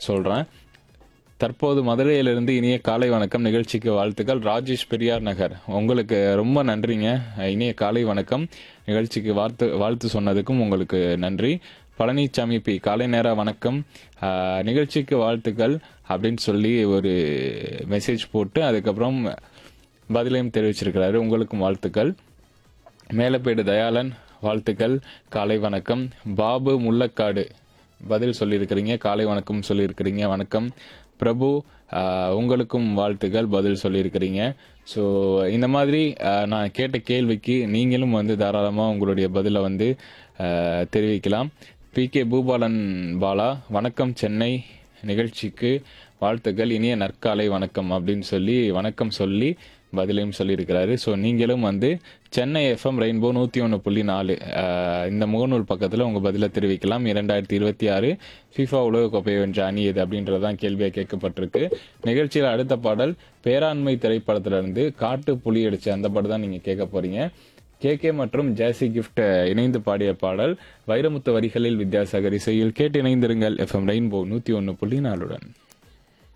சொல்றேன் தற்போது மதுரையிலிருந்து இனிய காலை வணக்கம் நிகழ்ச்சிக்கு வாழ்த்துக்கள் ராஜேஷ் பெரியார் நகர் உங்களுக்கு ரொம்ப நன்றிங்க இனிய காலை வணக்கம் நிகழ்ச்சிக்கு வாழ்த்து வாழ்த்து சொன்னதுக்கும் உங்களுக்கு நன்றி பழனிசாமி பி காலை நேர வணக்கம் ஆஹ், நிகழ்ச்சிக்கு வாழ்த்துக்கள் அப்படின்னு சொல்லி ஒரு மெசேஜ் போட்டு அதுக்கப்புறம் பதிலையும் தெரிவிச்சிருக்கிறாரு உங்களுக்கும் வாழ்த்துக்கள் மேலப்பேடு தயாளன் வாழ்த்துக்கள் காலை வணக்கம் பாபு முள்ளக்காடு பதில் சொல்லியிருக்கிறீங்க காலை வணக்கம் சொல்லியிருக்கிறீங்க வணக்கம் பிரபு ஆஹ், உங்களுக்கும் வாழ்த்துக்கள் பதில் சொல்லியிருக்கிறீங்க ஸோ இந்த மாதிரி ஆஹ், நான் கேட்ட கேள்விக்கு நீங்களும் வந்து தாராளமாக உங்களுடைய பதிலை வந்து ஆஹ், தெரிவிக்கலாம் பி கே பூபாலன் பாலா வணக்கம் சென்னை நிகழ்ச்சிக்கு வாழ்த்துக்கள் இனிய நற்காலை வணக்கம் அப்படின்னு சொல்லி வணக்கம் சொல்லி பதிலையும் சொல்லியிருக்கிறாரு ஸோ நீங்களும் வந்து சென்னை எஃப்எம் ரெயின்போ நூற்றி ஒன்று புள்ளி நாலு ஆஹ், இந்த முகநூல் பக்கத்தில் உங்கள் பதிலை தெரிவிக்கலாம் இரண்டாயிரத்தி இருபத்தி ஆறு ஃபிஃபா உலகக்கோப்பையை வென்ற அணி எது அப்படின்றதான் கேள்வியாக கேட்கப்பட்டிருக்கு நிகழ்ச்சியில் அடுத்த பாடல் பேராண்மை திரைப்படத்திலிருந்து காட்டு புலி அடிச்சு அந்த பாட்டு தான் நீங்கள் கேட்க போறீங்க கே கே மற்றும் ஜாசி கிஃப்ட் இணைந்து பாடிய பாடல் வைரமுத்து வரிகளில் வித்யாசாகர் இசையில் கேட்டு இணைந்திருங்கள் எஃப்எம் ரெயின்போ நூற்றி ஒன்று புள்ளி நாலுடன்